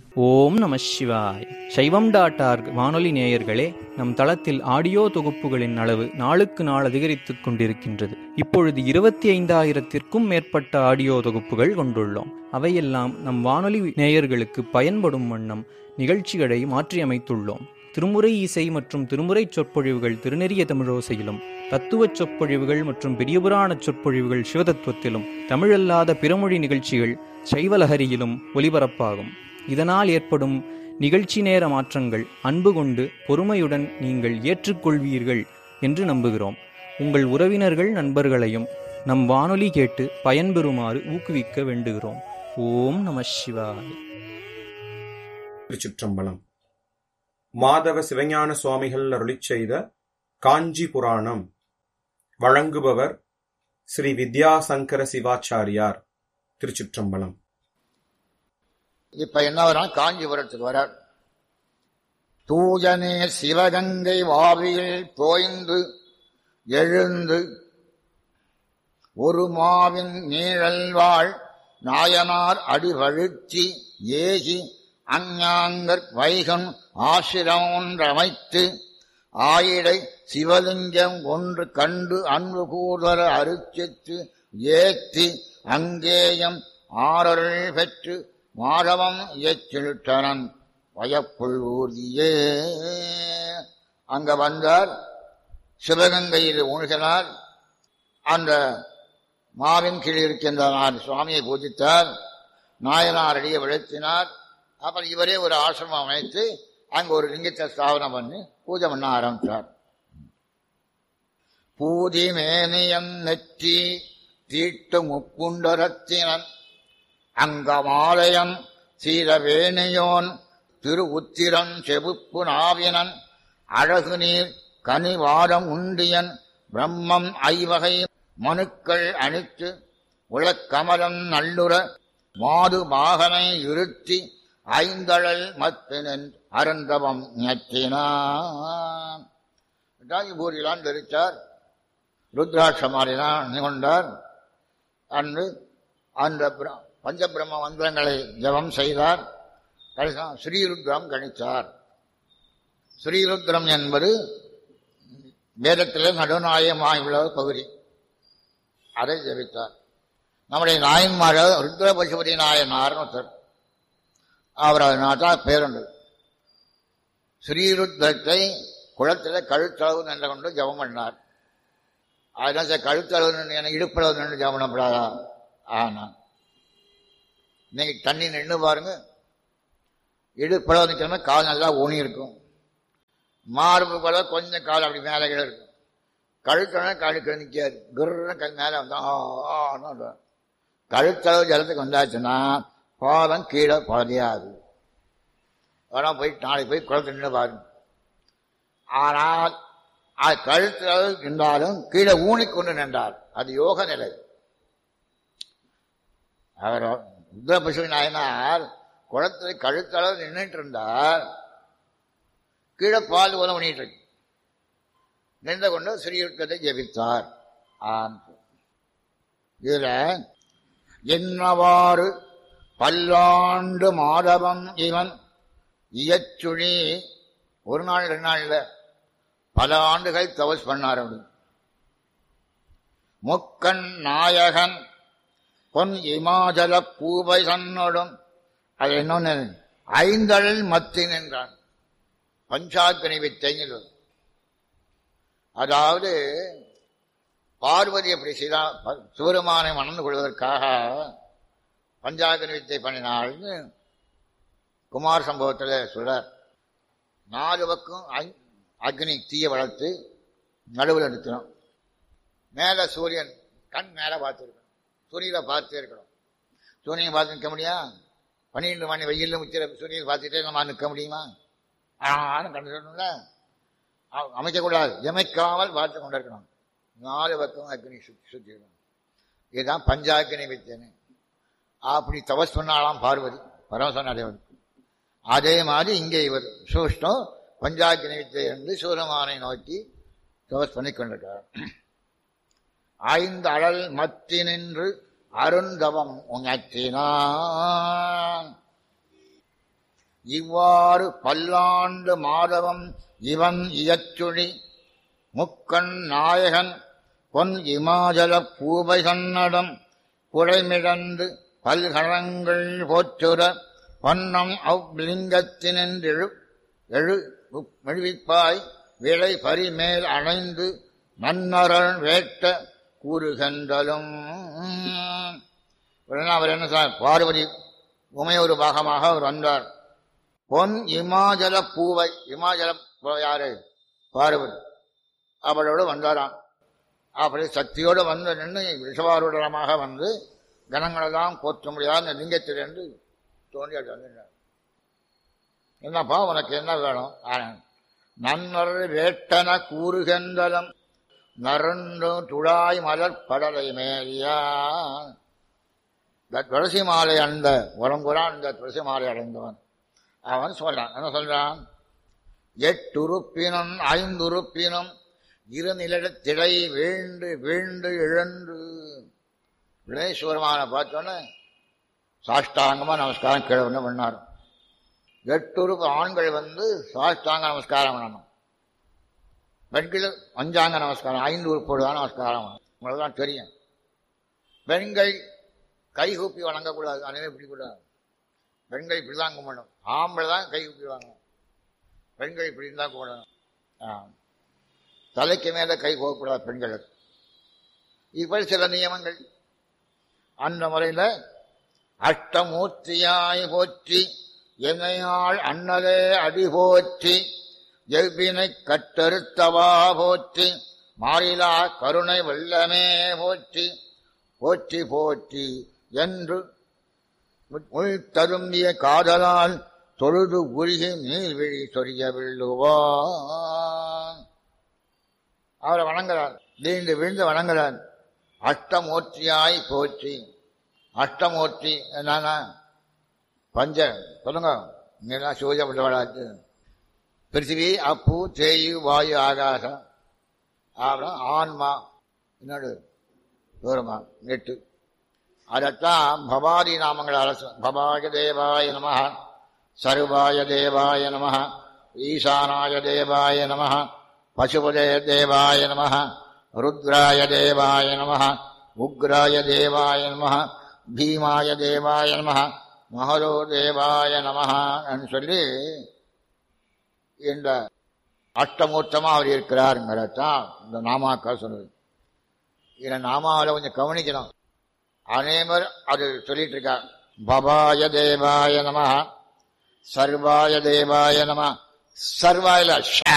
ஓம் நம சிவாய் சைவம் டாட் ஆர்க் வானொலி நேயர்களே நம் தளத்தில் ஆடியோ தொகுப்புகளின் அளவு நாளுக்கு நாள் அதிகரித்துக் கொண்டிருக்கின்றது இப்பொழுது இருபத்தி ஐந்தாயிரத்திற்கும் மேற்பட்ட ஆடியோ தொகுப்புகள் கொண்டுள்ளோம் அவையெல்லாம் நம் வானொலி நேயர்களுக்கு பயன்படும் வண்ணம் நிகழ்ச்சிகளை மாற்றியமைத்துள்ளோம் திருமுறை இசை மற்றும் திருமுறை சொற்பொழிவுகள் திருநெறிய தமிழோசையிலும் தத்துவச் சொற்பொழிவுகள் மற்றும் பெரியபுராண சொற்பொழிவுகள் சிவதத்துவத்திலும் தமிழல்லாத பிறமொழி நிகழ்ச்சிகள் சைவலஹரியிலும் ஒலிபரப்பாகும் இதனால் ஏற்படும் நிகழ்ச்சி நேர மாற்றங்கள் அன்பு கொண்டு பொறுமையுடன் நீங்கள் ஏற்றுக்கொள்வீர்கள் என்று நம்புகிறோம் உங்கள் உறவினர்கள் நண்பர்களையும் நம் வானொலி கேட்டு பயன்பெறுமாறு ஊக்குவிக்க வேண்டுகிறோம் ஓம் நம சிவாய் திருச்சிற்றம்பலம் மாதவ சிவஞான சுவாமிகள் அருளிச் செய்த காஞ்சி புராணம் வழங்குபவர் ஸ்ரீ வித்யாசங்கர சிவாச்சாரியார் திருச்சிற்றம்பலம் இப்ப என்ன வரும் காஞ்சிபுரத்துக்கு வரார் தூஜனே சிவகங்கை வாவியில் தோய்ந்து எழுந்து ஒரு மாவின் நீழல் வாழ் நாயனார் அடிவழுச்சி ஏகி அஞ்ஞாங்கற் வைகன் ஆசிரம் ஒன்றமைத்து ஆயிடை சிவலிங்கம் ஒன்று கண்டு அன்பு கூதர அருச்சித்து ஏத்தி அங்கேயம் ஆரருள் பெற்று மாதவம் இயற்றிட்டனன் வயப்புள் ஊர்தியே அங்க வந்தார் சிவகங்கையில் மூழ்கினார் அந்த மாவின் கீழ் இருக்கின்ற சுவாமியை பூஜித்தார் நாயனார் அடியை விழுத்தினார் அப்புறம் இவரே ஒரு ஆசிரமம் அமைத்து அங்க ஒரு லிங்கத்தை ஸ்தாபனம் பண்ணி பூஜை பண்ண ஆரம்பித்தார் பூதி மேனியன் நெற்றி தீட்டு முப்புண்டரத்தினன் அங்கமாலயன் சீரவேணியோன் திரு உத்திரன் செவுப்பு நாவினன் அழகு நீர் கனிவாரம் உண்டியன் பிரம்மம் ஐவகை மனுக்கள் அணித்து உளக்கமலம் நல்லுற மாது மாகனை இருத்தி ஐந்தழல் மத்தினன் அருந்தவம் ஞற்றினான் பூரிலான் தெரிச்சார் ருத்ராட்ச மாறினான் கொண்டார் அன்று அந்த பஞ்சபிரம்ம மந்திரங்களை ஜபம் செய்தார் ஸ்ரீருத்ரம் கணித்தார் ஸ்ரீருத்ரம் என்பது வேதத்தில் நடுநாயகமாயுள்ள பகுதி அதை ஜபித்தார் நம்முடைய நாயன்மார ருத்ர பசுபதி நாயனார் ஒருத்தர் அவர் அதனால் தான் பேருண்டு ஸ்ரீருத்ரத்தை குளத்தில் கழுத்தளவு நின்று கொண்டு ஜபம் பண்ணார் அதனால் கழுத்தளவு எனக்கு இடுப்பளவு நின்று ஜபம் பண்ணப்படாதா ஆனா நீங்க தண்ணி நின்று பாருங்க இடுப்பளவு நிற்கிறோம்னா கால் நல்லா ஊனி இருக்கும் மார்பு போல கொஞ்சம் கால் அப்படி மேலே கீழே இருக்கும் கழுத்தன கழுக்க நிற்காது குருன்னு கல் மேலே வந்தா கழுத்தளவு ஜலத்துக்கு வந்தாச்சுன்னா பாதம் கீழே பாதையாது ஆனால் போய் நாளைக்கு போய் குளத்து நின்று பாருங்க ஆனால் அது கழுத்தளவு நின்றாலும் கீழே ஊனிக்கொண்டு நின்றார் அது யோக நிலை அவர் ருத்ரபசுவி நாயனார் குளத்தில் கழுத்தளவு நின்றுட்டு இருந்தார் கீழே பால் போல பண்ணிட்டு இருக்கு நின்ற கொண்டு ஸ்ரீயுத்தத்தை ஜெபித்தார் இதுல என்னவாறு பல்லாண்டு மாதவம் இவன் இயச்சுழி ஒரு நாள் ரெண்டு நாள்ல பல ஆண்டுகள் தவஸ் பண்ணார் அப்படி முக்கண் நாயகன் பொன் இமாச்சல பூவை சன்னோடும் அது இன்னொன்னு ஐந்தழல் மத்தின் என்றான் பஞ்சாக்கனி வித்தைன்னு அதாவது பார்வதி அப்படி செய்தா சிவருமானை மணந்து கொள்வதற்காக பஞ்சாக்கனி வித்தை பண்ணினாள்னு குமார் சம்பவத்தில் சொல்றார் நாலு பக்கம் அக்னி தீய வளர்த்து நடுவில் நிறுத்தணும் மேலே சூரியன் கண் மேலே பார்த்துருக்கணும் சூரியனை பார்த்துட்டே இருக்கணும் சூரியனை பார்த்து நிற்க முடியா பன்னிரெண்டு மணி வெயிலில் முச்சிர சூரியனை பார்த்துட்டே நம்ம நிற்க முடியுமா ஆனும் கண்டு சொல்லணும்ல அமைக்கக்கூடாது எமைக்காமல் பார்த்து கொண்டிருக்கணும் நாலு பக்கம் அக்னி சுற்றி சுற்றிக்கணும் இதுதான் பஞ்சாக்கினி வித்தேன்னு அப்படி தவஸ் பண்ணாலாம் பார்வதி பரமசனாதேவனுக்கு அதே மாதிரி இங்கே இவர் சூஷ்டம் பஞ்சாக்கினி வித்தை என்று சூரமானை நோக்கி தவஸ் பண்ணி கொண்டிருக்கிறார் ஐந்து அழல் மத்தி நின்று அருந்தவம் உணர்த்தினான் இவ்வாறு பல்லாண்டு மாதவம் இவன் இயச்சுழி முக்கண் நாயகன் பொன் இமாஜல பூபை சன்னடம் குறைமிழந்து பல்கரங்கள் போற்றுற பொன்னம் அவ்லிங்கத்தினின்றெழு எழு மெழுவிப்பாய் விளை பரிமேல் அணைந்து மன்னரன் வேட்ட கூறுகின்றலும் உடனே அவர் என்ன சார் பார்வதி உமையொரு பாகமாக அவர் வந்தார் பொன் இமாஜல பூவை இமாஜல பூவை யாரு பார்வதி அவளோடு வந்தாராம் அப்படி சக்தியோடு வந்து நின்று விஷவாரூடமாக வந்து கணங்களெல்லாம் போற்ற முடியாத லிங்கத்திலிருந்து தோண்டி வந்து என்னப்பா உனக்கு என்ன வேணும் நன்னர் வேட்டன கூறுகின்றலம் நரண்டு துழாய் மலர் படலை மேலியா இந்த துளசி மாலை அண்ட உடம்புறான் இந்த துளசி மாலை அடைந்தவன் அவன் சொல்றான் என்ன சொல்றான் எட்டுறுப்பினும் ஐந்துறுப்பினும் இருநிலத்திடை வீழ்ந்து வீழ்ந்து இழந்து வினேஸ்வரமான பார்த்தோன்னே சாஷ்டாங்கமா நமஸ்காரம் கீழே வந்து பண்ணார் எட்டுறுப்பு ஆண்கள் வந்து சாஷ்டாங்க நமஸ்காரம் பண்ணணும் பெண்கள் பஞ்சாங்க நமஸ்காரம் ஐந்து உறுப்போடு தான் நமஸ்காரம் உங்களுக்கு தான் தெரியும் பெண்கள் கைகூப்பி வணங்கக்கூடாது அனைவரும் இப்படிக்கூடாது பெண்கள் இப்படி தான் கும்பிடணும் ஆம்பளை தான் கை கூப்பிடுவாங்க பெண்கள் இப்படி இருந்தால் கும்பிடணும் ஆ தலைக்கு மேல கை போகக்கூடாது பெண்களுக்கு இப்படி சில நியமங்கள் அந்த முறையில் அஷ்டமூர்த்தியாய் போற்றி என்னையாள் அண்ணலே அடி போற்றி எவ்வினை கட்டறுத்தவா போற்றி மாறிலா கருணை வெள்ளமே போற்றி போற்றி போற்றி என்று உள் தரும்பிய காதலால் தொழுது உருகி நீர்விழி சொரிய விழுவான் அவரை வணங்குறார் நீண்டு விழுந்து வணங்குறார் அஷ்டமூர்த்தியாய் போற்றி அஷ்டமூர்த்தி என்னன்னா பஞ்ச சொல்லுங்க இங்கெல்லாம் சிவஜப்பட்டவளாச்சு பிருத்திவி அப்பு தேயு வாயு ஆகாசம் அப்புறம் ஆன்மா என்னடு தூரமா எட்டு அதைத்தான் பவாதி நாமங்கள் அரசு பவாய தேவாய நம சர்வாய தேவாய நம ஈசானாய தேவாய நம பசுபதே தேவாய நம ருத்ராய தேவாய நம உக்ராய தேவாய நம பீமாய தேவாய நம மகரோ தேவாய நம சொல்லி இந்த அஷ்டமூர்த்தமா அவர் இருக்கிறாருங்கிறதான் இந்த நாமாக்கள் சொல்லுது இதை நாமாவில் கொஞ்சம் கவனிக்கணும் அனைவர் அது சொல்லிட்டு இருக்கார் பபாய தேவாய நம சர்வாய தேவாய நம சர்வாயில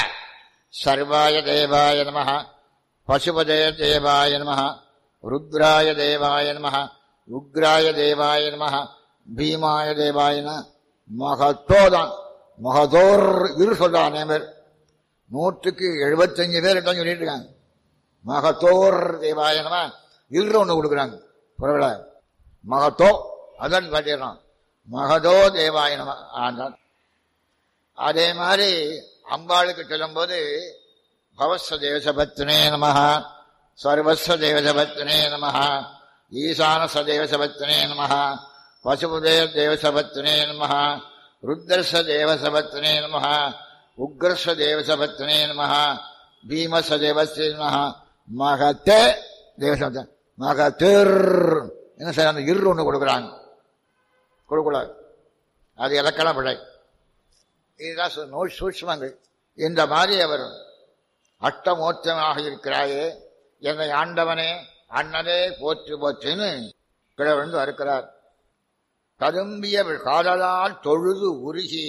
சர்வாய தேவாய நம பசுபதே தேவாய நம ருத்ராய தேவாய நம உக்ராய தேவாய நம பீமாய தேவாயன மகத்தோதான் மகதோர் இரு சொல்றான் அனைவர் நூற்றுக்கு எழுபத்தஞ்சு பேர் தான் சொல்லிட்டு இருக்காங்க மகத்தோர் தேவாய நம இரு ஒன்று கொடுக்குறாங்க புறவில மகத்தோ அதான் காட்டிடுறான் மகதோ தேவாய நம ஆண்டான் அதே மாதிரி அம்பாளுக்கு சொல்லும்போது பவஸ்வ தேவசபத்னே நம சர்வஸ்வ தேவசபத்னே நம ஈசானச தேவசபத்னே நம பசுபதே தேவசபத்னே நம ருத்ரச தேவசபத்னே நம உக்ரஸ்வ தேவசபத்னே நம பீமச தேவஸ்தே நம மகத்தே தேவசபத்த மகத்திர் என்ன சார் அந்த இரு ஒன்று கொடுக்குறாங்க கொடுக்கூடாது அது இலக்கண பிழை இதுதான் சு- நூல் சூட்சமங்கள் இந்த மாதிரி அவர் அட்டமோச்சமாக இருக்கிறாயே என்னை ஆண்டவனே அண்ணனே போற்று போற்றுன்னு கிழவந்து வருக்கிறார் கரும்பிய காதலால் தொழுது உருகி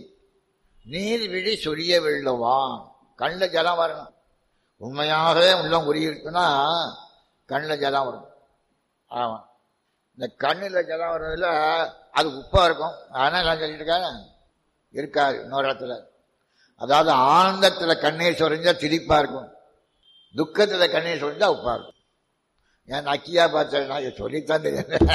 நீர் விழி சொரிய வெள்ளுவான் கண்ணில் ஜலம் வரணும் உண்மையாகவே உள்ளம் உருகி இருக்குன்னா கண்ணில் ஜலம் வரும் ஆமாம் இந்த கண்ணில் ஜலம் வர்றதுல அது உப்பா இருக்கும் ஆனால் நான் சொல்லிட்டு இருக்கேன் இருக்காது இன்னொரு இடத்துல அதாவது ஆனந்தத்துல கண்ணீர் சொரிஞ்சா திரிப்பா இருக்கும் துக்கத்துல கண்ணீர் சொரிஞ்சா உப்பா இருக்கும் ஏன் நக்கியா பார்த்தேன் நான் இதை சொல்லித்தான் தெரியும்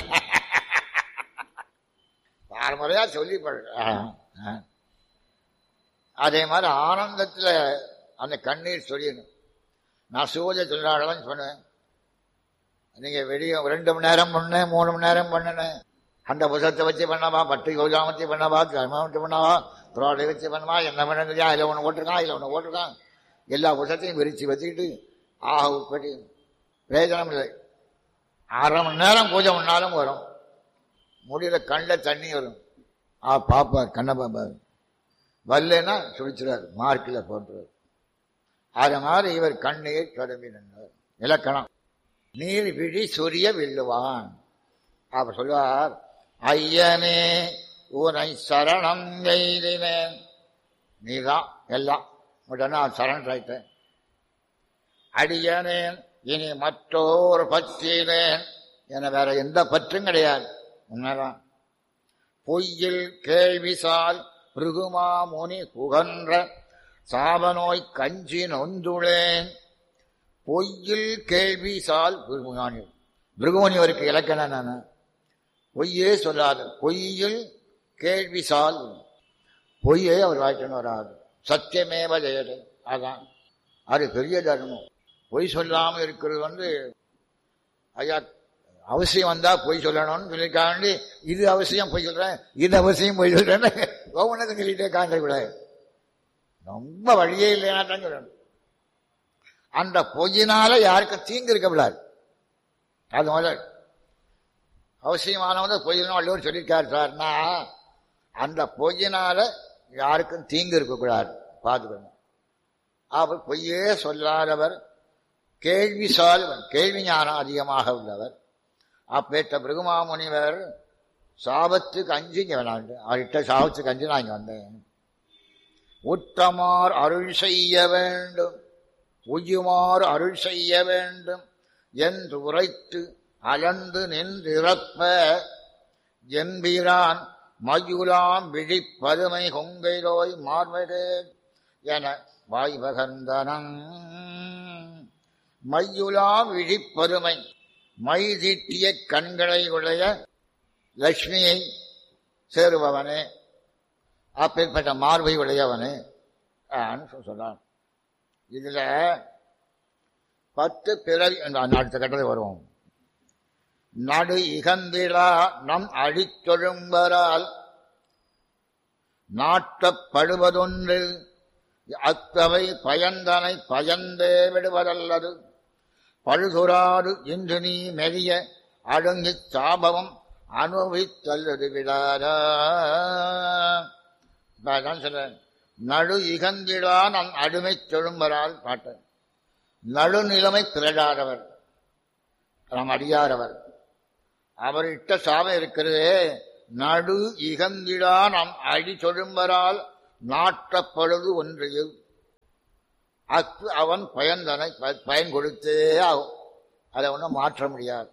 ஆறு முறையா சொல்லி பழ- ஆ, ஆ. அதே மாதிரி ஆனந்தத்துல அந்த கண்ணீர் சொரியணும் நான் சூரிய தொழிலாளர்லாம் சொன்னேன் நீங்க வெளியே ரெண்டு மணி நேரம் பண்ணேன் மூணு மணி நேரம் பண்ணினேன் அந்த புசத்தை வச்சு பண்ணவா பட்டு யோஜா வச்சு பண்ணவா கர்மம் வச்சு பண்ணவா புரோடை வச்சு பண்ணவா என்ன பண்ணுங்கயா இதில் ஒன்று ஓட்டிருக்கான் இதில் ஒன்று ஓட்டிருக்கான் எல்லா புசத்தையும் விரிச்சு வச்சுக்கிட்டு ஆக உட்பட்டு பிரயோஜனம் இல்லை அரை மணி நேரம் பூஜை பண்ணாலும் வரும் முடியல கண்ணில் தண்ணி வரும் ஆ பாப்பார் கண்ணை பாப்பார் வரலன்னா சுழிச்சிடார் மார்க்கில் போட்டுருவார் அது மாதிரி இவர் கண்ணீர் தொடங்கி நின்றார் இலக்கணம் நீர் விழி சொரிய வில்லுவான் அவர் சொல்வார் ஐயனே உனை சரணம் எய்தினேன் நீதான் எல்லாம் உடனே சரண் ஆயிட்டேன் அடியனேன் இனி மற்றோர் பற்றினேன் என வேற எந்த பற்றும் கிடையாது உண்மைதான் பொய்யில் கேள்விசால் பிருகுமா முனி புகன்ற சாபநோய் கஞ்சி நொந்துளேன் பொய்யில் கேள்விசால் பிருகுமானி பிருகுமணி அவருக்கு இலக்கணம் என்ன பொய்யே சொல்லாது பொய்யில் கேள்விசால் பொய்யே அவர் வாய்க்கணும் வராது சத்தியமேவ ஜெயது அதான் அது பெரிய தர்மம் பொய் சொல்லாமல் இருக்கிறது வந்து ஐயா அவசியம் வந்தா பொய் சொல்லணும்னு சொல்லியிருக்காண்டி இது அவசியம் பொய் சொல்றேன் இது அவசியம் பொய் சொல்றேன்னு ஒவ்வொன்றுக்கும் சொல்லிட்டே காண்ட கூட ரொம்ப வழியே இல்லைன்னா தான் சொல்லணும் அந்த பொய்யினால யாருக்கும் தீங்கு இருக்கக்கூடாது அது முதல் அவசியமானவங்க பொய்யணும் வள்ளுவர் சொல்லியிருக்காரு சார்னா அந்த பொய்யினால யாருக்கும் தீங்கு இருக்கக்கூடாது பார்த்துக்கணும் அவர் பொய்யே சொல்லாதவர் கேள்வி சால்வன் கேள்வி ஞானம் அதிகமாக உள்ளவர் அப்பேற்ற பிருகுமாமுனிவர் சாபத்துக்கு அஞ்சு இங்கே வேணாண்டு அவர்கிட்ட சாபத்துக்கு அஞ்சு நான் இங்கே வந்தேன் உற்றமார் அருள் செய்ய வேண்டும் உயுமார் அருள் செய்ய வேண்டும் என்று உரைத்து அலந்து நின்றிறப்ப என்பிரான் மயுலாம் விழிப்பதுமை கொங்கைலோய் மார்வதே என வாய் பகர்ந்தனன் மையுலாம் விழிப்பதுமை மை தீட்டிய கண்களை உடைய லட்சுமியை சேருபவனே அப்பேற்பட்ட மார்பை உடையவனே சொல்றான் இதுல பத்து பிறவி அடுத்த கட்டளை வருவோம் நடு இகந்திலா நம் அழித்தொழும்பரால் நாட்டப்படுவதொன்று அத்தவை பயந்தனை பயந்தே விடுவதல்லது பழுதுராடு இன்று நீ மெலிய அழுங்கிச் சாபவம் அனுபவித்தல்லது விடாதா சொல்றேன் நடு இகந்திடா நம் அடிமை தொழும்பரால் பாட்டு நடுநிலைமை திரடாதவர் நாம் அடியாரவர் அவர் இட்ட சாபம் இருக்கிறதே நடு இகந்திடா நம் அடி தொழும்பரால் நாட்டப்படுது ஒன்றையில் அத்து அவன் பயன்தனை பயன் கொடுத்தே ஆகும் அதை ஒன்றும் மாற்ற முடியாது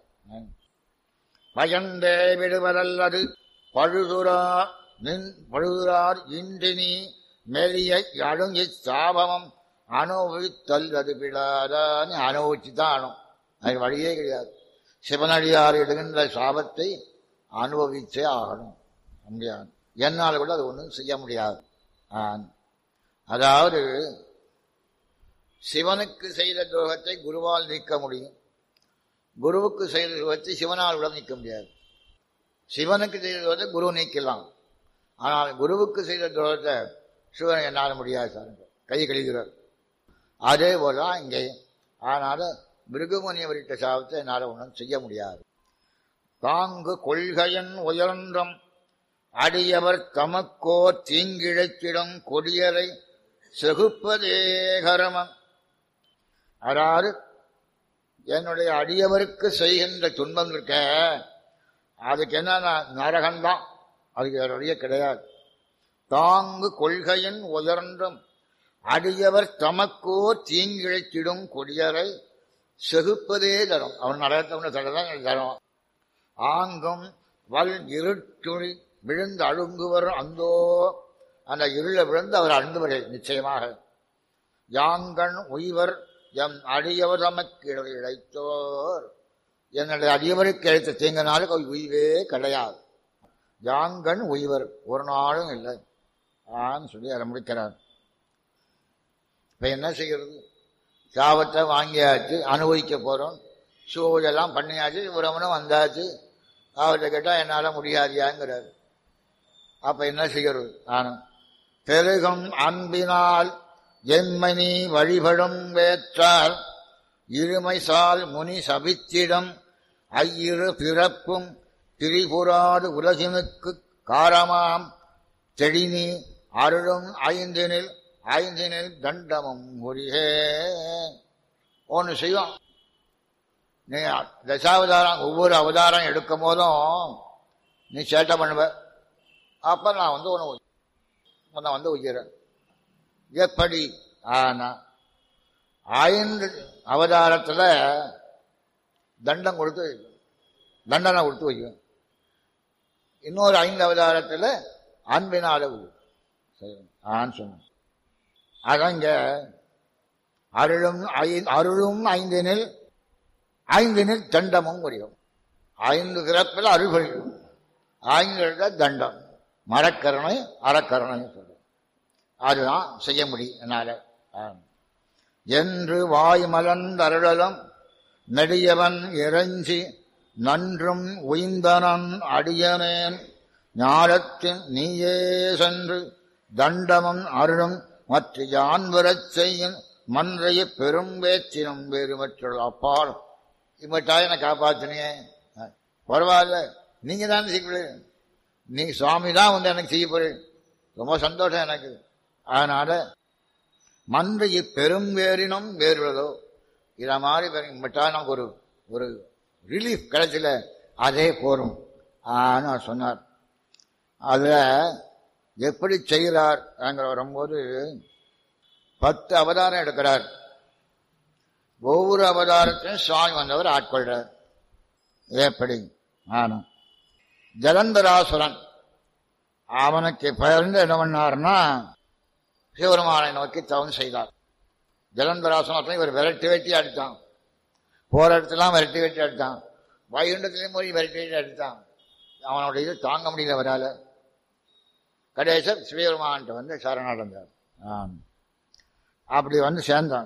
பயந்தே விடுவதல்லது பழுதுரா நின் பழுதுரார் இன்றினி மெலிய அழுங்கி சாபமம் அனுபவித்தல்லது விடாதான்னு அனுபவிச்சு தான் ஆனும் அது வழியே கிடையாது சிவனடியார் இடுகின்ற சாபத்தை அனுபவிச்சே ஆகணும் முடியாது என்னால் கூட அது ஒன்றும் செய்ய முடியாது அதாவது சிவனுக்கு செய்த துரோகத்தை குருவால் நீக்க முடியும் குருவுக்கு செய்த துரோகத்தை சிவனால் கூட நீக்க முடியாது சிவனுக்கு செய்த துரோகத்தை குரு நீக்கலாம் ஆனால் குருவுக்கு செய்த துரோகத்தை சிவன் என்னால் முடியாது சார் கை கழிகிறார் அதே போலதான் இங்கே ஆனால மிருகமுனி அவர்கிட்ட சாபத்தை என்னால் ஒன்றும் செய்ய முடியாது தாங்கு கொள்கையன் உயர்ந்தம் அடியவர் தமக்கோ தீங்கிழைத்திடும் கொடியரை செகுப்பதே கரமம் அதாவது என்னுடைய அடியவருக்கு செய்கின்ற துன்பம் இருக்க அதுக்கு என்ன நரகம்தான் அதுக்கு வேற வழியே கிடையாது தாங்கு கொள்கையின் உயர்ந்தும் அடியவர் தமக்கோ தீங்கிழைத்திடும் கொடியரை செகுப்பதே தரும் அவன் நரகத்தவன தடதான் தரும் ஆங்கும் வல் இருட்டுழி விழுந்து அழுங்குவர் அந்தோ அந்த இருள விழுந்து அவர் அழுந்துவரை நிச்சயமாக யாங்கண் உய்வர் எம் அடியவர் தமக்கு இழைத்தோர் என்னுடைய அடியவருக்கு இழைத்த தீங்கனாலும் அவர் உய்வே கிடையாது யாங்கண் உய்வர் ஒரு நாளும் இல்லை ஆன்னு சொல்லி அதை முடிக்கிறார் இப்ப என்ன செய்கிறது சாபத்தை வாங்கியாச்சு அனுபவிக்க போறோம் சூழெல்லாம் பண்ணியாச்சு உறவனும் வந்தாச்சு அவர்கிட்ட கேட்டா என்னால முடியாதியாங்கிறார் அப்ப என்ன செய்யறது ஆனா பெருகும் அன்பினால் என்மணி வழிபடும் வேற்றால் இருமைசால் முனி சபித்திடம் ஐயிரு பிறப்பும் திரிபுராடு உலகினுக்கு காரமாம் தெளினி அருளும் ஐந்தினில் ஐந்தினில் தண்டமும் ஒரிகே ஒன்று செய்வோம் நீ தசாவதாரம் ஒவ்வொரு அவதாரம் எடுக்கும் போதும் நீ சேட்டை பண்ணுவ அப்ப நான் வந்து ஒன்று உன்னை வந்து உயிரேன் எப்படி ஆனா ஐந்து அவதாரத்துல தண்டம் கொடுத்து தண்டனை கொடுத்து வைக்கும் இன்னொரு ஐந்து அவதாரத்துல அன்பினால ஆன்னு சொன்ன அதான் இங்க அருளும் ஐ- அருளும் ஐந்தினில் ஐந்தினில் தண்டமும் புரியும் ஐந்து பிறப்பில் அருள் புரியும் ஐந்து இடத்துல தண்டம் மரக்கருணை அறக்கருணை சொல்லும் அதுதான் செய்ய முடியும் என்னால ஆம். என்று வாய் மலர்ந்தருளலும் நெடியவன் இறைஞ்சி நன்றும் உய்ந்தனன் அடியனேன் ஞானத்தின் நீயே சென்று தண்டமும் அருளும் மற்ற யான் வரச் செய்யும் மன்றைய பெரும் வேச்சினம் வேறு மற்றொரு அப்பால் இம்மட்டா என்னை காப்பாத்தினீங்க அஹ், பரவாயில்ல நீங்க தான் செய்ய நீ சுவாமி தான் வந்து எனக்கு செய்ய போறேன் ரொம்ப சந்தோஷம் எனக்கு அதனால மன்றைய பெரும் வேறினும் வேறுள்ளதோ இத மாதிரி பெரு- இம்மட்டா நமக்கு ஒரு ஒரு ரிலீஃப் கிடைச்சல அதே போரும் ஆன்னு அவர் சொன்னார் அதுல எப்படி செய்கிறார் அங்க வரும்போது பத்து அவதாரம் எடுக்கிறார் ஒவ்வொரு அவதாரத்தையும் சுவாமி வந்தவர் ஆட்கொள்றார் எப்படி ஆனா ஜலந்தராசுரன் அவனுக்கு பயந்து என்ன பண்ணார்னா சிவருமானை நோக்கி தவம் செய்தார் ஜலந்தராசுரத்தை இவர் விரட்டி வெட்டி அடித்தான் போற இடத்துலாம் விரட்டி வெட்டி அடித்தான் வைகுண்டத்திலையும் போய் விரட்டி வெட்டி அடித்தான் அவனோட இது தாங்க முடியல வரால கடைசர் சிவபெருமான்ட்டு வந்து சரணடைந்தார் ஆம். அப்படி வந்து சேர்ந்தான்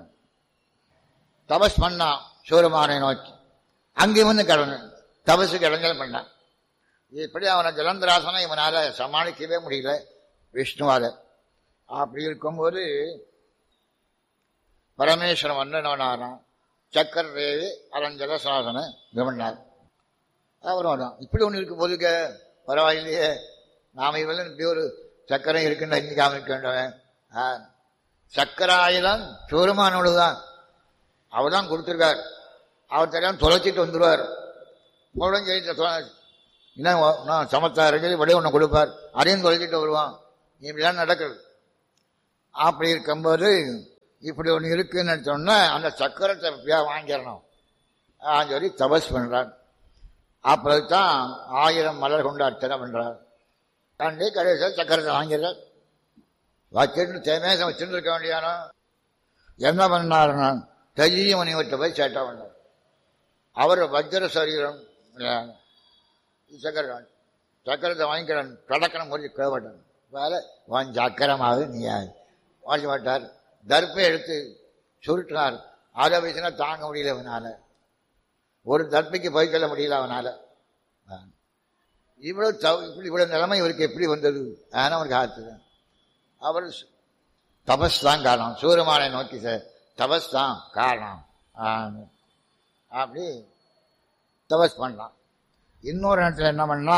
தபஸ் பண்ணான் சிவபெருமானை நோக்கி அங்கேயும் வந்து கடந்து தபஸுக்கு இடைஞ்சல் பண்ணான் இப்படி அவனை ஜலந்தராசனை இவனால சமாளிக்கவே முடியல விஷ்ணுவால அப்படி இருக்கும்போது பரமேஸ்வரன் வந்து என்ன பண்ணாராம் சக்கர தேவி அரஞ்சல சாசன கவர்னார் அவரும் வரான் இப்படி ஒன்று இருக்கு போதுக்க பரவாயில்லையே நாம இவெல்லாம் இப்படி ஒரு சக்கரம் இருக்குன்னு இன்னைக்கு அமைக்கின்றவன் சக்கராயுதம் சூரமானோடு தான் அவர் தான் கொடுத்துருக்கார் அவர் தெரியாம தொலைச்சிட்டு வந்துடுவார் உடனே ஜெயித்த தொலை- இன்னும் ஒ- நான் சமத்தா இருக்கு வெளியே ஒன்று கொடுப்பார் அதையும் தொலைச்சிட்டு வருவான் இப்படிலாம் நடக்குது அப்படி இருக்கும்போது இப்படி ஒன்று இருக்குன்னு சொன்னா அந்த சக்கரத்தை எப்படியா வாங்கிடணும் ஆன்னு சொல்லி தபஸ் பண்றார் அப்புறம் தான் ஆயிரம் மலர் கொண்டு அர்ச்சனை பண்றார் கண்டு கடைசியில் சக்கரத்தை வாங்கிறார் வச்சுட்டு தேமேசம் வச்சுட்டு இருக்க வேண்டியானோ என்ன பண்ணாருன்னா தெய்ய முனிவர்கிட்ட போய் சேட்டா பண்ணார் அவர் வஜ்ர சரீரம் சக்கரம் சக்கரத்தை வாங்கிக்கிறான் கடக்கணும் முடிஞ்சு கேவட்டான் வேலை வான் சக்கரமாக நீ வாங்கி மாட்டார் தர்ப்பை எடுத்து சுருட்டினார் அதை வச்சுனா தாங்க முடியல அவனால ஒரு தர்ப்பைக்கு போய் சொல்ல முடியல அவனால ஆ. இவ்வளவு தவ- இப்படி இவ்வளவு நிலைமை இவருக்கு எப்படி வந்தது ஆனால் அவருக்கு ஆச்சு அவர் சு- தபஸ் தான் காரணம் சூரியமானை நோக்கி சார் தபஸ் தான் காரணம் ஆ. அப்படி தபஸ் பண்ணலாம் இன்னொரு இடத்துல என்ன பண்ணா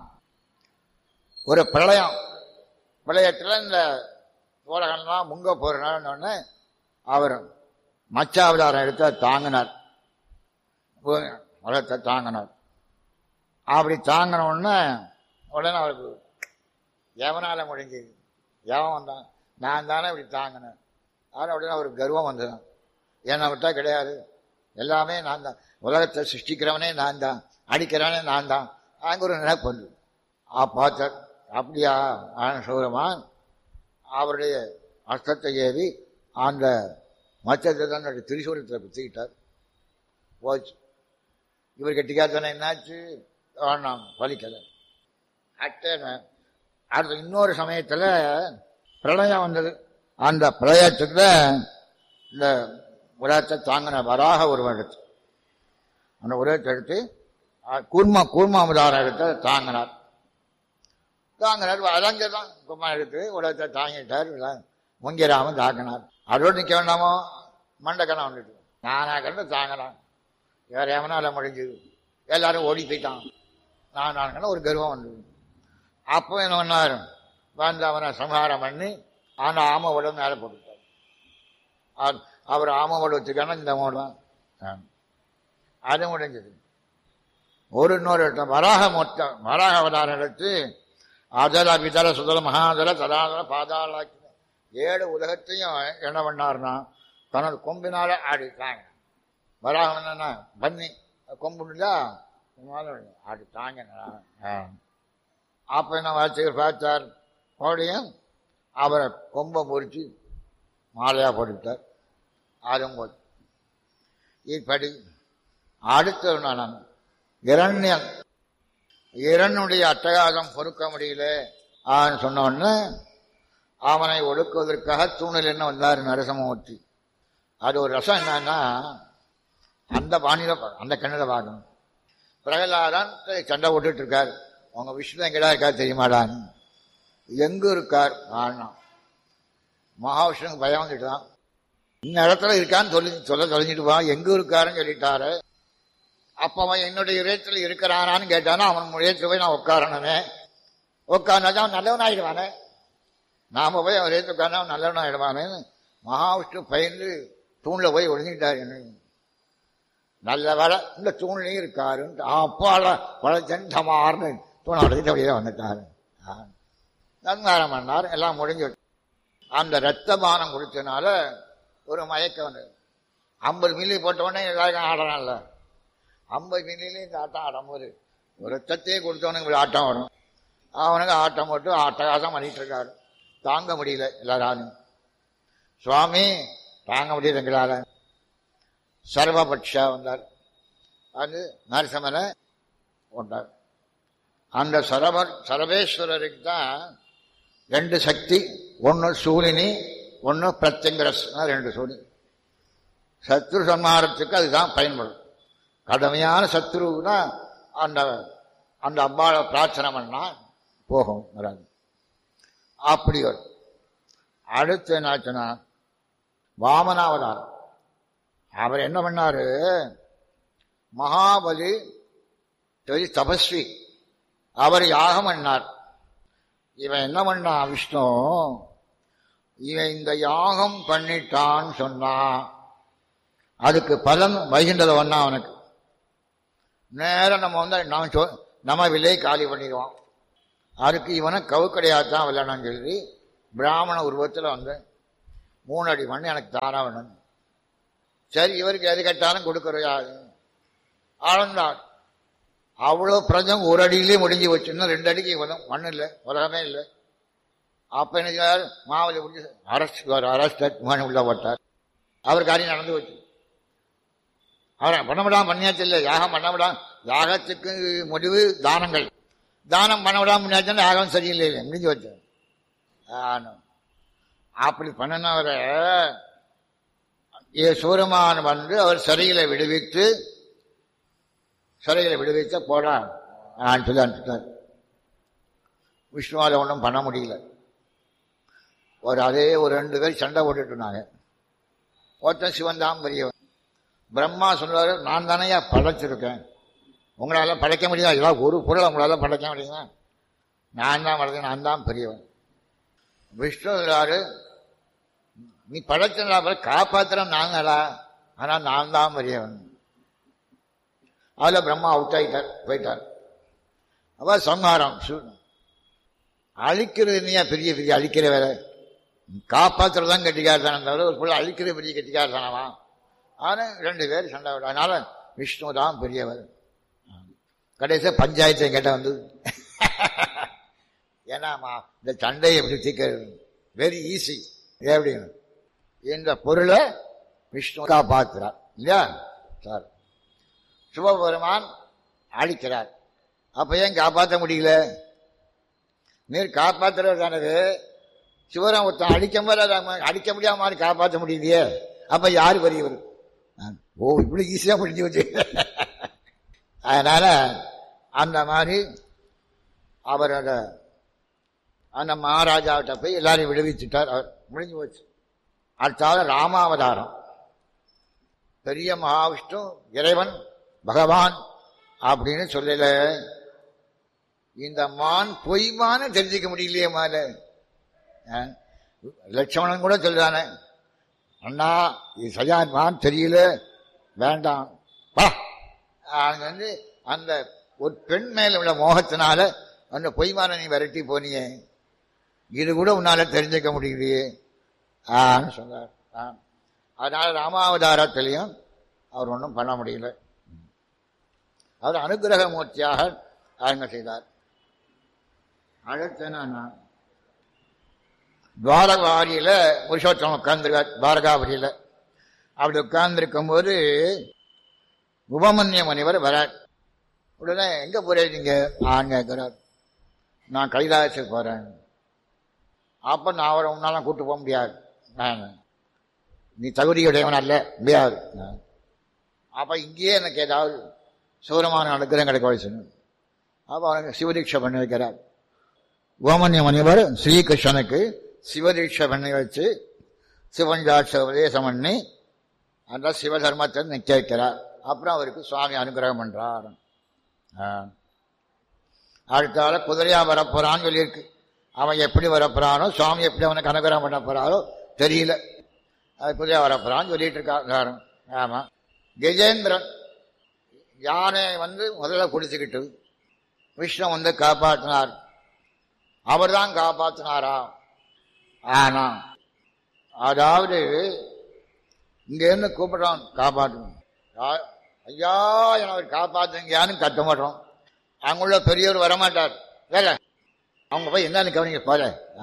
ஒரு பிரளயம் பிரளயத்தில் இந்த உலகம்லாம் முங்க போறனால அவர் மச்சாவதாரம் எடுத்து தாங்கினார் உலகத்தை தாங்கினார் அப்படி தாங்கின உடனே உடனே அவருக்கு எவனால முடிஞ்சது எவன் வந்தான் நான் தானே இப்படி தாங்கினேன் ஆனால் உடனே அவருக்கு கர்வம் வந்ததான் என்னை விட்டா கிடையாது எல்லாமே நான் தான் உலகத்தை சிருஷ்டிக்கிறவனே நான் தான் அடிக்கிறவனே நான் தான் அங்கே ஒரு நினைப்பு வந்து ஆ பார்த்தார் அப்படியா ஆன சௌரமான் அவருடைய அஸ்தத்தை ஏறி அந்த மச்சத்தை தான் அந்த திரிசூலத்தில் குத்திக்கிட்டார் போச்சு இவர் கெட்டிக்காத்தானே என்னாச்சு வேணாம் பலிக்கலை அட்டேன அடுத்த இன்னொரு சமயத்தில் பிரளயம் வந்தது அந்த பிரளயத்துக்கு இந்த உலகத்தை தாங்கின வராக ஒரு எடுத்து அந்த உலகத்தை எடுத்து கூர்மா கூர்மாமதாரம் எடுத்து தாங்கினார் தாங்கினார் அதங்க தான் கும்மா எடுத்து உலகத்தை தாங்கிட்டார் முங்கிராமன் தாங்கினார் அதோடு நிற்க வேண்டாமோ மண்டக்கணம் வந்துட்டு நானா கண்டு தாங்கினான் வேற எவனால முடிஞ்சது எல்லாரும் ஓடி போயிட்டான் நான் நான் ஒரு கர்வம் வந்தது அப்போ என்ன பண்ணார் வந்து அவனை சம்ஹாரம் பண்ணி அந்த ஆம உடம்பு மேலே போட்டுட்டார் அவர்- அவர் ஆம உடம்பு வச்சுக்கான இந்த மூலம் அது முடிஞ்சது ஒரு இன்னொரு இடத்துல வராக மொத்தம் வராக அவதாரம் எடுத்து அதர விதர சுதர மகாதர ததாதர பாதாளாக்கி ஏழு உலகத்தையும் என்ன பண்ணார்னா தனது கொம்பினால ஆடிட்டாங்க வராகம் என்னன்னா பண்ணி கொம்புண்டா ஆடிட்டாங்க அப்ப என்ன வாட்சியர் பார்த்தார் மறுபடியும் அவரை கொம்பை முறிச்சு மாலையா போட்டுட்டார் அதுவும் போச்சு இப்படி அடுத்த நான் இரண்யன் இரனுடைய அட்டகாசம் பொறுக்க முடியல ஆன்னு சொன்ன உடனே அவனை ஒடுக்குவதற்காக தூணில் என்ன வந்தார் நரசமூர்த்தி அது ஒரு ரசம் என்னன்னா அந்த பாணியில பா- அந்த கண்ணில் பார்க்கணும் பிரகலாதன் சண்டை போட்டுட்டு இருக்கார் உங்க விஷ்ணு எங்கடா இருக்கார் தெரியுமாடான்னு எங்க இருக்கார் ஆனா மகாவிஷ்ணுக்கு பயம் வந்துட்டுதான் இந்த இடத்துல இருக்கான்னு சொல்லி சொல்ல தொலைஞ்சிட்டு வா எங்க இருக்காருன்னு சொல்லிட்டாரு அப்ப அவன் என்னுடைய இதயத்துல இருக்கிறானான்னு கேட்டானா அவன் இதயத்துல போய் நான் உட்காரணுமே உட்கார்ந்தாதான் அவன் நல்லவன் ஆயிடுவானே நாம போய் அவன் இதயத்துல உட்கார்ந்தா அவன் நல்லவன் ஆயிடுவானேன்னு மகாவிஷ்ணு பயந்து தூண்ல போய் ஒழிஞ்சிட்டார் என்ன நல்ல வேலை இந்த தூண்லையும் இருக்காருன்ட்டு அப்பால பழச்சண்டமார்னு தூண் அடைஞ்சிட்டு அப்படியே வந்துட்டாரு நன்காரம் பண்ணார் எல்லாம் முடிஞ்சு அந்த ரத்தபானம் குடிச்சனால ஒரு மயக்கம் வந்தது ஐம்பது மில்லி போட்ட உடனே எல்லாருக்கும் ஆடலாம்ல ஐம்பது மில்லிலையும் இந்த ஆட்டம் ஆடும்போது ஒரு ரத்தத்தையே கொடுத்தவனுக்கு இப்படி ஆட்டம் வரும் அவனுக்கு ஆட்டம் போட்டு அட்டகாசம் பண்ணிட்டு இருக்காரு தாங்க முடியல எல்லாராலும் சுவாமி தாங்க முடியல எங்களால சர்வபக்ஷா வந்தார் அது நரசமனை கொண்டார் அந்த சரப சரபேஸ்வரருக்கு தான் ரெண்டு சக்தி ஒன்று சூலினி ஒன்று பிரத்யங்கரஸ் ரெண்டு சூழி சத்ரு சம்ஹாரத்துக்கு அதுதான் பயன்படும் கடுமையான சத்ருனா அந்த அந்த அம்பாவை பிரார்த்தனை பண்ணா போகும் வராது அப்படி வரும் அடுத்து என்னாச்சுன்னா வாமனாவதாரம் அவர் என்ன பண்ணாரு மகாபலி பெரிய தபஸ்வி அவர் யாகம் பண்ணார் இவன் என்ன பண்ணான் விஷ்ணு இவன் இந்த யாகம் பண்ணிட்டான்னு சொன்னா அதுக்கு பலன் வைகின்றத ஒன்னா அவனுக்கு நேரம் நம்ம வந்து நம்ம சொ- நம்ம விலையை காலி பண்ணிடுவோம் அதுக்கு இவனை கவுக்கடையாத்தான் விளையாடணும்னு சொல்லி பிராமண உருவத்தில் வந்து மூணு அடி மண் எனக்கு தானா வேணும் சரி இவருக்கு எது கேட்டாலும் கொடுக்கறையாது ஆழ்ந்தார் அவ்வளோ பிரஜம் ஒரு அடியிலே முடிஞ்சு வச்சு இன்னும் ரெண்டு அடிக்கு வரும் மண் இல்லை உலகமே இல்லை அப்ப என்ன செய்வார் மாவலி முடிஞ்சு அரஸ்ட் அரஸ்ட் மண் உள்ள போட்டார் அவர் காரியம் நடந்து வச்சு அவரை பண்ணவிடாம பண்ணியாச்சு இல்லை யாகம் பண்ணவிடாம யாகத்துக்கு முடிவு தானங்கள் தானம் பண்ணவிடாம பண்ணியாச்சுன்னா யாகம் சரியில்லை இல்லை முடிஞ்சு வச்சு ஆனா, அப்படி பண்ணினவரை ஏ சூரமான் வந்து அவர் சிறையில விடுவித்து சிறையில விடுவித்த போடா நான் சொல்லி அனுப்பிட்டார் விஷ்ணுவால ஒன்றும் பண்ண முடியல ஒரு அதே ஒரு ரெண்டு பேர் சண்டை போட்டுட்டு இருந்தாங்க ஒருத்தன் சிவன் தான் பெரியவன் பிரம்மா சொல்றாரு நான் தானையா படைச்சிருக்கேன் உங்களால படைக்க முடியுதா ஏதாவது ஒரு பொருள் உங்களால படைக்க முடியுமா நான் தான் படைச்சேன் நான் தான் பெரியவன் விஷ்ணு சொல்றாரு நீ படைச்சா காப்பாத்திரம் நாங்களா ஆனா நான் தான் பெரியவன் அதுல பிரம்மா அவுட் ஆயிட்டார் போயிட்டார் அவ சம்ஹாரம் சு- அழிக்கிறது இல்லையா பெரிய பெரிய அழிக்கிற வேலை காப்பாத்துறது தான் கட்டிக்காரதானே தவிர ஒரு பிள்ளை அழிக்கிற பெரிய கட்டிக்காரதானவா ஆனா ரெண்டு பேர் சண்டை விட அதனால விஷ்ணு தான் பெரியவர் கடைசியா பஞ்சாயத்து கேட்ட வந்தது ஏன்னாமா இந்த சண்டையை எப்படி தீர்க்கிறது வெரி ஈஸி எப்படின்னு இந்த பொருளை விஷ்ணு காப்பாத்துறார் இல்லையா சார் சிவபெருமான் அழிக்கிறார் அப்ப ஏன் காப்பாற்ற முடியல நீர் காப்பாத்துறது தானது சிவராம் ஒருத்தன் அடிக்க மாதிரி அடிக்க முடியாம மாதிரி காப்பாற்ற முடியலையே அப்ப யாரு பெரியவர் நான், ஓ இப்படி ஈஸியா முடிஞ்சு வச்சு அதனால அந்த மாதிரி அவரோட அந்த மகாராஜாவிட்ட போய் எல்லாரையும் விடுவிச்சுட்டார் அவர் முடிஞ்சு போச்சு அடுத்தாவது ராமாவதாரம் பெரிய மகாவிஷ்ணு இறைவன் பகவான் அப்படின்னு சொல்லல இந்த மான் பொய்மான்னு தெரிஞ்சுக்க முடியலையே மால லட்சமணன் கூட சொல்றானே அண்ணா இது சரியான மான் தெரியல வேண்டாம் வா அங்க வந்து அந்த ஒரு பெண் மேல உள்ள மோகத்தினால அந்த பொய்மான நீ விரட்டி போனியே இது கூட உன்னால தெரிஞ்சுக்க முடியலையே ஆன்னு சொன்னார் ஆ. அதனால ராமாவதாரத்திலையும் அவர் ஒன்றும் பண்ண முடியல அவர் அனுகிரக மூர்த்தியாக அங்க செய்தார் அடுத்து நான் துவாரகாரியில புருஷோத்தமம் உட்கார்ந்துருக்கார் துவாரகாபுரியில அப்படி உட்கார்ந்துருக்கும் போது உபமன்ய முனிவர் வரார் உடனே எங்க போறேன் நீங்க ஆங்க கேட்கிறார் நான் கைலாசத்துக்கு போறேன் அப்ப நான் அவரை உன்னால கூட்டு போக முடியாது நான் நீ தகுதியுடையவன் அல்ல முடியாது அப்ப இங்கேயே எனக்கு ஏதாவது சூரமான அனுகிரகம் கிடைக்க வயசுன்னு அப்ப அவனுக்கு சிவதீட்சை பண்ணி வைக்கிறார் ஓமன்ய முனிவர் ஸ்ரீகிருஷ்ணனுக்கு சிவதீட்சை பண்ணி வச்சு சிவன்ஜாட்ச உபதேசம் பண்ணி அந்த சிவதர்மத்தை நிக்க வைக்கிறார் அப்புறம் அவருக்கு சுவாமி அனுகிரகம் பண்றார் ஆ. அடுத்தால குதிரையா வரப்போறான்னு சொல்லியிருக்கு அவன் எப்படி வரப்போறானோ சுவாமி எப்படி அவனுக்கு அனுகிரகம் பண்ண போறாரோ தெரியல அது குதிரையா வரப்போறான்னு சொல்லிட்டு இருக்காரு ஆமா கஜேந்திரன் யானை வந்து முதல்ல குடிச்சுக்கிட்டு விஷ்ணு வந்து காப்பாற்றினார் அவர் தான் காப்பாற்றினாரா ஆனா அதாவது இங்க இருந்து கூப்பிடுறான் காப்பாற்றணும் யா- ஐயா என அவர் காப்பாத்துங்கயான்னு கத்த மாட்டோம் அங்குள்ள பெரியவர் வரமாட்டார் வேற அவங்க போய் என்னன்னு கவனிங்க போல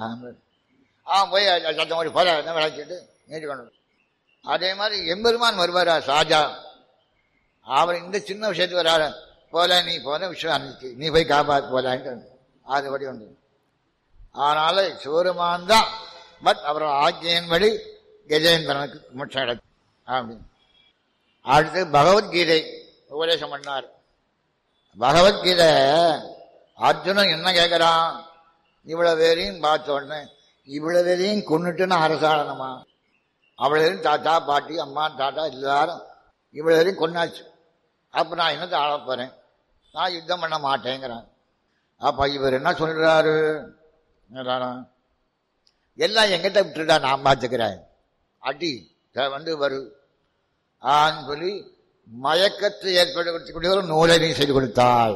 ஆ போய் சத்தம் மாதிரி போல என்ன விளைச்சிட்டு நீட்டு கொண்டு வரும். அதே மாதிரி எம்பெருமான் வருவாரா சாஜா அவர் இந்த சின்ன விஷயத்துக்கு வராரு போல நீ போன விஷயம் அன்னைக்கு நீ போய் காப்பாத்து போலான்ட்டு அதுபடி உண்டு ஆனால சிவருமான் தான் பட் அவர் ஆக்கியின்படி கஜேந்திரனுக்கு மோட்சம் கிடைக்கும் அப்படின்னு அடுத்து பகவத்கீதை உபதேசம் பண்ணார் பகவத்கீதை அர்ஜுனன் என்ன கேட்கிறான் இவ்வளவு பேரையும் பார்த்த உடனே இவ்வளவு பேரையும் கொண்டுட்டுன்னு அரசாடணுமா அவ்வளவு தாத்தா பாட்டி அம்மா தாத்தா எல்லாரும் இவ்வளவு பேரையும் கொண்டாச்சு அப்ப நான் என்னத்தை ஆள போறேன் நான் யுத்தம் பண்ண மாட்டேங்கிறேன் அப்ப இவர் என்ன சொல்றாரு என்னடானா, எல்லாம் எங்கிட்ட விட்டுட்டா நான் பார்த்துக்கிறேன் அடி த- வந்து வரு ஆன்னு சொல்லி மயக்கத்தை ஏற்படுத்தக்கூடிய ஒரு நூலை நீ செய்து கொடுத்தாள்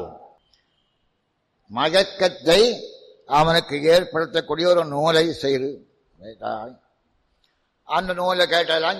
மயக்கத்தை அவனுக்கு ஏற்படுத்தக்கூடிய ஒரு நூலை செய்து வைத்தாய். அந்த நூலை கேட்டெல்லாம்